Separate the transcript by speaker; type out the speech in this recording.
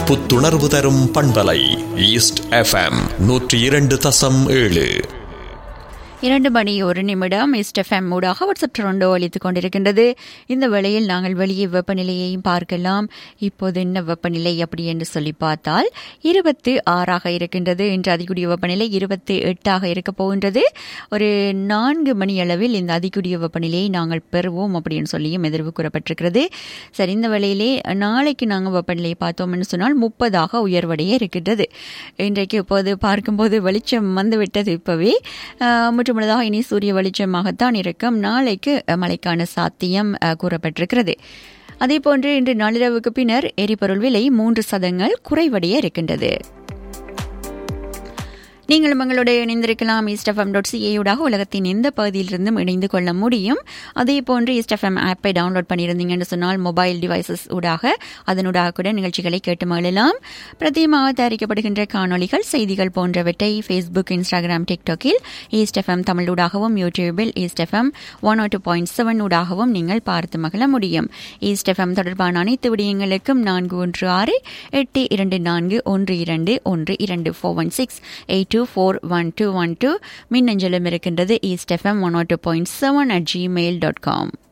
Speaker 1: புத்துணர்வு தரும் பண்பலை ஈஸ்ட் எஃப்எம் நூற்றி இரண்டு தசம் ஏழு
Speaker 2: இரண்டு மணி ஒரு நிமிடம் எஸ்டெஃப்எம் ஊடாக வாட்ஸ்அப் டொரண்டோ அளித்துக் கொண்டிருக்கின்றது இந்த வேளையில் நாங்கள் வெளியே வெப்பநிலையையும் பார்க்கலாம் இப்போது என்ன வெப்பநிலை அப்படி என்று சொல்லி பார்த்தால் இருபத்தி ஆறாக இருக்கின்றது இன்று அதிகூடிய வெப்பநிலை இருபத்தி எட்டாக இருக்க போகின்றது ஒரு நான்கு மணி அளவில் இந்த அதிகூடிய வெப்பநிலையை நாங்கள் பெறுவோம் அப்படின்னு சொல்லியும் எதிர்வு கூறப்பட்டிருக்கிறது சரி இந்த வேளையிலே நாளைக்கு நாங்கள் வெப்பநிலையை பார்த்தோம்னு சொன்னால் முப்பதாக உயர்வடைய இருக்கின்றது இன்றைக்கு இப்போது பார்க்கும்போது வெளிச்சம் வந்துவிட்டது இப்போவே முற்றுமுழுதாக இனி சூரிய வெளிச்சமாகத்தான் இருக்கும் நாளைக்கு மழைக்கான சாத்தியம் கூறப்பட்டிருக்கிறது அதேபோன்று இன்று நள்ளிரவுக்கு பின்னர் எரிபொருள் விலை மூன்று சதங்கள் குறைவடைய இருக்கின்றது நீங்களும் எங்களுடைய இணைந்திருக்கலாம் ஈஸ்டஃபம் டாட் சிஏயூடாக உலகத்தின் எந்த பகுதியிலிருந்தும் இணைந்து கொள்ள முடியும் அதே போன்று ஈஸ்டஃபம் ஆப்பை டவுன்லோட் பண்ணியிருந்தீங்கன்னு சொன்னால் மொபைல் டிவைசஸ் ஊடாக அதனூடாக கூட நிகழ்ச்சிகளை கேட்டு மகிழலாம் பிரத்தியமாக தயாரிக்கப்படுகின்ற காணொலிகள் செய்திகள் போன்றவற்றை ஃபேஸ்புக் இன்ஸ்டாகிராம் டிக்டாக்கில் ஈஸ்டஃபம் தமிழூடாகவும் யூடியூபில் East FM one two point seven ஊடாகவும் நீங்கள் பார்த்து மகிழ முடியும் ஈஸ்டஃபம் தொடர்பான அனைத்து விடயங்களுக்கும் நான்கு ஒன்று ஆறு எட்டு இரண்டு நான்கு ஒன்று இரண்டு ஒன்று இரண்டு four one six eight two four one two one two மின்னஞ்சலும் இருக்கின்றது East FM one two point seven at Gmail dot com